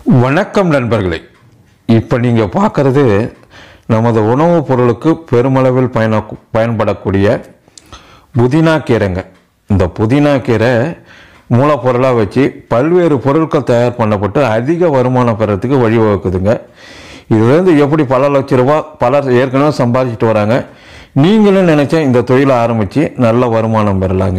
வணக்கம் நண்பர்களே இப்போ நீங்கள் பார்க்குறது நமது உணவுப் பொருளுக்கு பெருமளவில் பயன பயன்படக்கூடிய புதினா கீரைங்க இந்த புதினா கீரை மூலப்பொருளாக வச்சு பல்வேறு பொருட்கள் தயார் பண்ணப்பட்டு அதிக வருமானம் பெறத்துக்கு வழிவகுக்குதுங்க இதுலேருந்து எப்படி பல லட்ச ரூபா பலர் ஏற்கனவே சம்பாதிச்சிட்டு வராங்க நீங்களும் நினச்சா இந்த தொழிலை ஆரம்பித்து நல்ல வருமானம் பெறலாங்க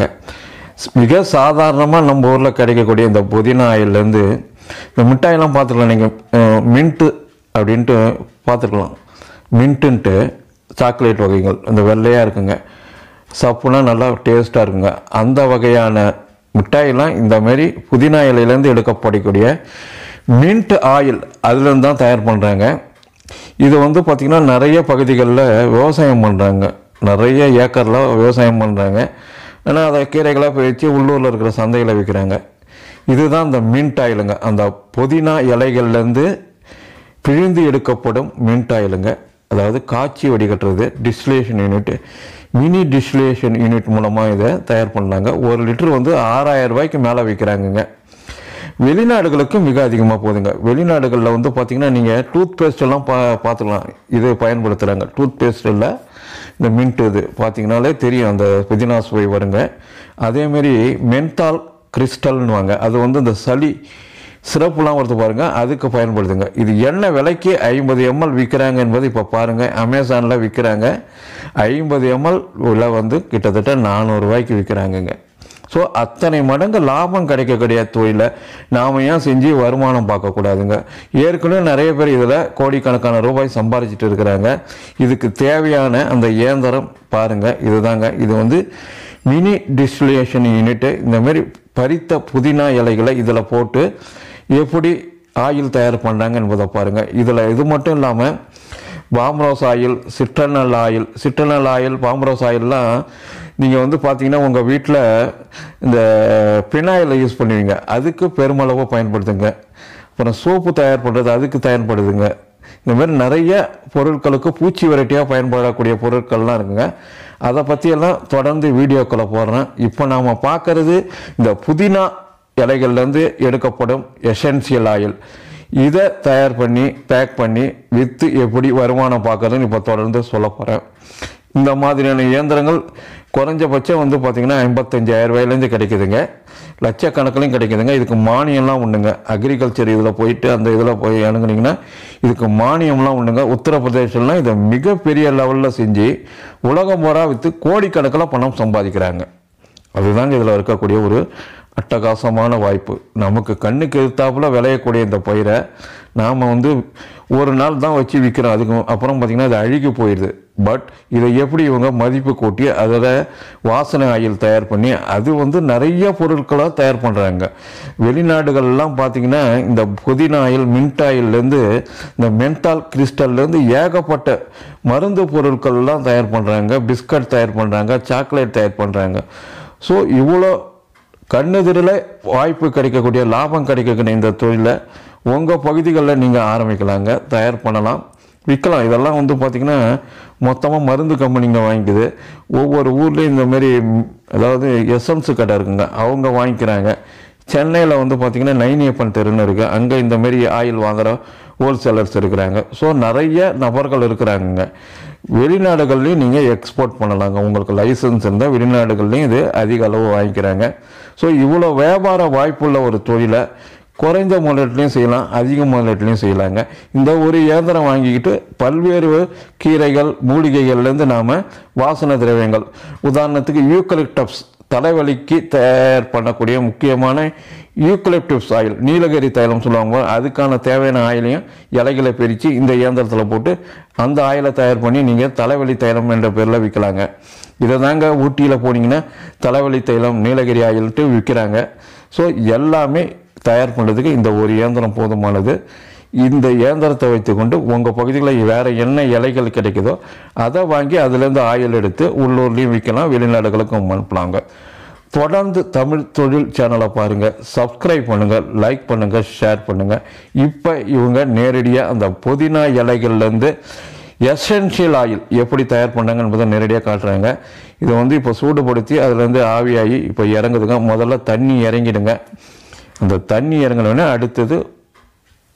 மிக சாதாரணமாக நம்ம ஊரில் கிடைக்கக்கூடிய இந்த புதினா ஆயிலேருந்து இந்த மிட்டாயெல்லாம் பார்த்துக்கலாம் நீங்கள் மின்ட்டு அப்படின்ட்டு பார்த்துருக்கலாம் மின்ட்டுன்ட்டு சாக்லேட் வகைகள் இந்த வெள்ளையாக இருக்குங்க சப்புனா நல்லா டேஸ்ட்டாக இருக்குங்க அந்த வகையான மிட்டாயெல்லாம் இந்த மாதிரி புதினா இலையிலேருந்து எடுக்கப்படக்கூடிய மின்ட் ஆயில் அதுலேருந்து தான் தயார் பண்ணுறாங்க இது வந்து பார்த்திங்கன்னா நிறைய பகுதிகளில் விவசாயம் பண்ணுறாங்க நிறைய ஏக்கரில் விவசாயம் பண்ணுறாங்க ஆனால் அதை கீரைகளாக பிரித்து உள்ளூரில் இருக்கிற சந்தையில் விற்கிறாங்க இதுதான் இந்த மின்ட் ஆயிலுங்க அந்த புதினா இலைகள்லேருந்து பிழிந்து எடுக்கப்படும் மின்ட் ஆயிலுங்க அதாவது காய்ச்சி வடிகட்டுறது distillation unit mini distillation unit மூலமாக இதை தயார் பண்ணாங்க ஒரு லிட்டர் வந்து ஆறாயிரம் ரூபாய்க்கு மேலே விற்கிறாங்கங்க வெளிநாடுகளுக்கு மிக அதிகமாக போகுதுங்க வெளிநாடுகளில் வந்து பார்த்திங்கன்னா நீங்கள் டூத் பேஸ்ட் எல்லாம் பா பார்த்துக்கலாம் இது பயன்படுத்துகிறாங்க டூத் பேஸ்ட் இல்லை இந்த மின்ட் இது பார்த்தீங்கனாலே தெரியும் அந்த புதினா சுவை வருங்க அதேமாரி மென்தால் கிறிஸ்டல்னுவாங்க அது வந்து இந்த சளி சிறப்புலாம் வருது பாருங்கள் அதுக்கு பயன்படுதுங்க இது என்ன விலைக்கு ஐம்பது எம்எல் விற்கிறாங்க என்பது இப்போ பாருங்கள் அமேசானில் விற்கிறாங்க ஐம்பது எம்எல் விலை வந்து கிட்டத்தட்ட நானூறுரூவாய்க்கு விற்கிறாங்கங்க ஸோ அத்தனை மடங்கு லாபம் கிடைக்கக்கூடிய தொழிலை நாம் ஏன் செஞ்சு வருமானம் பார்க்கக்கூடாதுங்க ஏற்கனவே நிறைய பேர் இதில் கோடிக்கணக்கான ரூபாய் சம்பாதிச்சிட்டு இருக்கிறாங்க இதுக்கு தேவையான அந்த இயந்திரம் பாருங்கள் இதுதாங்க இது வந்து மினி டிஸ்டிலேஷன் யூனிட்டு இந்த மாதிரி பறித்த புதினா இலைகளை இதில் போட்டு எப்படி ஆயில் தயார் பண்ணுறாங்க என்பதை பாருங்கள் இதில் இது மட்டும் இல்லாமல் palmarosa oil citronella oil citronella oil palmarosa ஆயில்லாம் நீங்கள் வந்து பார்த்தீங்கன்னா உங்கள் வீட்டில் இந்த பினாயில் யூஸ் பண்ணுவீங்க அதுக்கு பெருமளவு பயன்படுத்துங்க அப்புறம் சோப்பு தயார் பண்ணுறது அதுக்கு பயன்படுதுங்க இந்த மாதிரி நிறைய பொருட்களுக்கு பூச்சி வெரைட்டியாக பயன்படக்கூடிய பொருட்கள்லாம் இருக்குங்க அதை பற்றியெல்லாம் தொடர்ந்து வீடியோக்களை போடுறேன் இப்போ நாம் பார்க்கறது இந்த புதினா இலைகள்லேருந்து எடுக்கப்படும் எசென்சியல் ஆயில் இதை தயார் பண்ணி பேக் பண்ணி விற்று எப்படி வருமானம் பார்க்கறதுன்னு இப்போ தொடர்ந்து சொல்ல போகிறேன் இந்த மாதிரியான இயந்திரங்கள் குறைஞ்சபட்சம் வந்து பார்த்திங்கன்னா ஐம்பத்தஞ்சாயிரம் ரூபாயிலேருந்து கிடைக்குதுங்க லட்சக்கணக்கிலையும் கிடைக்குதுங்க இதுக்கு மானியம்லாம் உண்டுங்க அக்ரிகல்ச்சர் இதில் போயிட்டு அந்த இதில் போய் இறங்குனீங்கன்னா இதுக்கு மானியம்லாம் உண்டுங்க உத்தரப்பிரதேசம்லாம் இதை மிகப்பெரிய லெவலில் செஞ்சு உலகம் பூரா விற்று கோடிக்கணக்கில் பணம் சம்பாதிக்கிறாங்க அதுதாங்க இதில் இருக்கக்கூடிய ஒரு அட்டகாசமான வாய்ப்பு நமக்கு கண்ணுக்கு எதிர்த்தாப்புல விளையக்கூடிய இந்த பயிரை நாம் வந்து ஒரு நாள் தான் வச்சு விற்கிறோம் அதுக்கு அப்புறம் பார்த்திங்கன்னா அது அழுகி போயிடுது பட் இதை எப்படி இவங்க மதிப்பு கூட்டி அதில் வாசனை ஆயில் தயார் பண்ணி அது வந்து நிறைய பொருட்களாக தயார் பண்ணுறாங்க வெளிநாடுகள்லாம் பார்த்திங்கன்னா இந்த புதினா ஆயில் மின்ட் ஆயில்லேருந்து இந்த மென்டால் கிறிஸ்டல்லேருந்து ஏகப்பட்ட மருந்து பொருட்கள்லாம் தயார் பண்ணுறாங்க பிஸ்கட் தயார் பண்ணுறாங்க சாக்லேட் தயார் பண்ணுறாங்க ஸோ இவ்வளோ கண்ணெதிரில் வாய்ப்பு கிடைக்கக்கூடிய லாபம் கிடைக்கக்கூடிய இந்த தொழிலை உங்கள் பகுதிகளில் நீங்கள் ஆரம்பிக்கலாங்க தயார் பண்ணலாம் விற்கலாம் இதெல்லாம் வந்து பார்த்திங்கன்னா மொத்தமாக மருந்து கம்பெனிங்க வாங்கிக்குது ஒவ்வொரு ஊர்லேயும் இந்த மாதிரி ம், அதாவது எஸ்எம்ஸு கடை இருக்குங்க அவங்க வாங்கிக்கிறாங்க சென்னையில் வந்து பார்த்திங்கன்னா நைனியப்பன் தெருன்னு இருக்குது அங்கே இந்த மாதிரி ஆயில் வாங்குகிற ஹோல்சேலர்ஸ் இருக்கிறாங்க ஸோ நிறைய நபர்கள் இருக்கிறாங்கங்க வெளிநாடுகள்லையும் நீங்கள் எக்ஸ்போர்ட் பண்ணலாங்க உங்களுக்கு லைசன்ஸ் இருந்தால் வெளிநாடுகள்லையும் இது அதிக அளவு வாங்கிக்கிறாங்க ஸோ இவ்வளோ வியாபார வாய்ப்புள்ள ஒரு தொழிலை குறைந்த முதலீட்டுலையும் செய்யலாம் அதிக முதலீட்டுலையும் செய்யலாங்க இந்த ஒரு இயந்திரம் வாங்கிக்கிட்டு பல்வேறு கீரைகள் மூலிகைகள்லேருந்து நாம் வாசனை திரவியங்கள் உதாரணத்துக்கு யூக்கலிப்டப்ஸ் தலைவலிக்கு தயார் பண்ணக்கூடிய முக்கியமான யூக்கலிப்டிப்ஸ் ஆயில் நீலகிரி தைலம் சொல்லுவாங்க அதுக்கான தேவையான ஆயிலையும் இலைகளை பிரித்து இந்த இயந்திரத்தில் போட்டு அந்த ஆயிலை தயார் பண்ணி நீங்கள் தலைவலி தைலம் என்ற பேரில் விற்கலாங்க இதை தாங்க ஊட்டியில் போனீங்கன்னா தலைவலி தைலம் நீலகிரி ஆயில்ட்டு விற்கிறாங்க ஸோ எல்லாமே தயார் பண்ணுறதுக்கு இந்த ஒரு இயந்திரம் போதுமானது இந்த இயந்திரத்தை வைத்துக்கொண்டு உங்கள் பகுதிகளில் வேறு என்ன இலைகள் கிடைக்குதோ அதை வாங்கி அதுலேருந்து ஆயில் எடுத்து உள்ளூர்லேயும் விற்கலாம் வெளிநாடுகளுக்கும் அனுப்பலாங்க தொடர்ந்து தமிழ் தொழில் சேனலை பாருங்கள் சப்ஸ்கிரைப் பண்ணுங்கள் லைக் பண்ணுங்கள் ஷேர் பண்ணுங்கள் இப்போ இவங்க நேரடியாக அந்த புதினா இலைகள்லேருந்து எசென்ஷியல் ஆயில் எப்படி தயார் பண்ணாங்க என்பதை நேரடியாக காட்டுறாங்க இதை வந்து இப்போ சூடுபடுத்தி அதுலேருந்து ஆவியாகி இப்போ இறங்குதுங்க முதல்ல தண்ணி இறங்கிடுங்க அந்த தண்ணி இறங்கினோடனே அடுத்தது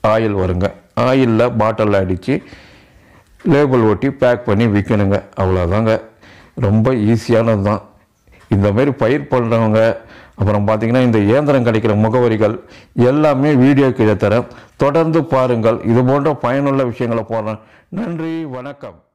ஆயில் வருங்க ஆயிலில் பாட்டிலில் அடித்து லேபிள் ஒட்டி பேக் பண்ணி விற்கணுங்க அவ்வளோதாங்க ரொம்ப ஈஸியானது தான் இந்த மாதிரி பயிர் பண்ணுறவங்க அப்புறம் பார்த்தீங்கன்னா இந்த இயந்திரம் கிடைக்கிற முகவரிகள் எல்லாமே வீடியோ கீழே தரேன் தொடர்ந்து பாருங்கள் இது போன்ற பயனுள்ள விஷயங்களை போடுறேன் நன்றி வணக்கம்